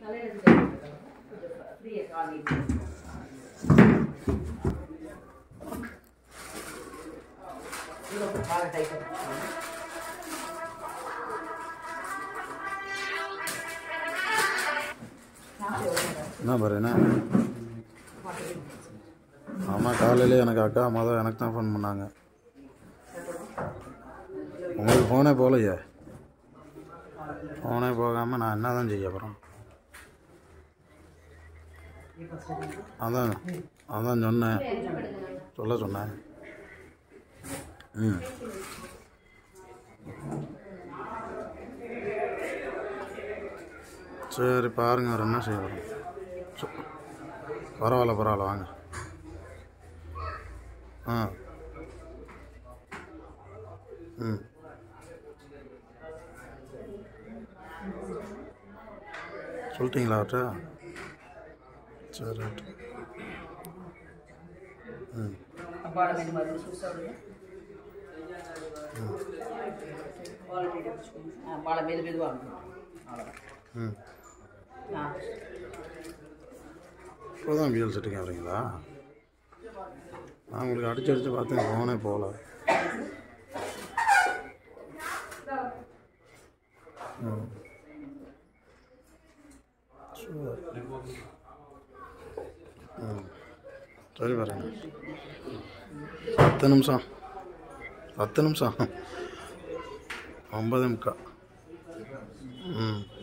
என்ன பாரு என்ன ஆமாம் காலையிலே எனக்கு அக்கா மொதல் எனக்கு தான் ஃபோன் பண்ணாங்க உங்களுக்கு ஃபோனே போகலையே ஃபோனே போகாமல் நான் என்ன தான் செய்ய அப்புறம் அதான் அதான் சொன்னேன் சொல்ல சொன்னேன் ம் சரி பாருங்க வேறு என்ன செய்ய வரோம் சு- பரவாயில்ல பரவாயில்ல வாங்க ஆ ம் சொல்லிட்டீங்களா அவர்கிட்ட சரி ரைட் ம் அப்பாட மெனு மாதிரி చూసాడు క్వాలిటీ తెచ్చుకుని వాళ్ళ మీద మీద అவ்வளோதான் ம் ஆ இப்போ தான் பிஎல் செட்டுக்கு வரீங்களா நான் உங்களுக்கு அடிச்சு அடிச்சு பார்த்தேன் ஃபோனே போகல ம் சரி. ம் சரி வரேங்க பத்து நிமிஷம் பத்து நிமிஷம் ஒன்பது முக்கா ம்